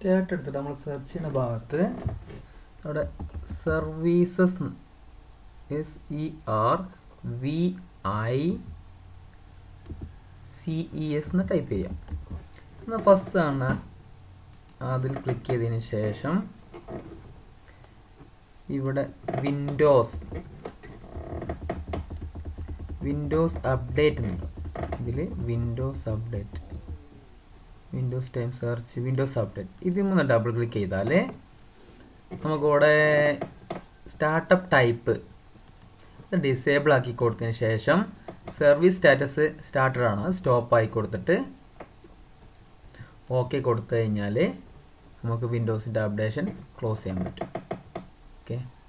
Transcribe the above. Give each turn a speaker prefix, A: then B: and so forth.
A: start എടുത്തിട്ട് നമ്മൾ search ചെയ്യുന്ന ഭാഗത്ത് അവിടെ services S E R V I C E S എന്ന് ടൈപ്പ് ചെയ്യാം എന്നാൽ ഫസ്റ്റ് ആണ് അതിൽ ക്ലിക്ക് ചെയ്തതിന് ശേഷം ഇവിടെ വിൻഡോസ് വിൻഡോസ് അപ്ഡേറ്റ് എന്നുണ്ട് ഇതിൽ Windows update Windows time search Windows update ഇതിൽ മൂന്ന് ഡബിൾ ക്ലിക്ക് ചെയ്താൽ നമുക്കിവിടെ സ്റ്റാർട്ടപ്പ് ടൈപ്പ് ഡിസേബിൾ ആക്കി കൊടുത്തതിന് ശേഷം സർവീസ് സ്റ്റാറ്റസ് സ്റ്റാർട്ടഡ് ആണ് സ്റ്റോപ്പ് ആയി കൊടുത്തിട്ട് ഓക്കെ കൊടുത്തു കഴിഞ്ഞാൽ നമുക്ക് വിൻഡോസിൻ്റെ അപ്ഡേഷൻ ക്ലോസ് ചെയ്യാൻ പറ്റും ഓക്കെ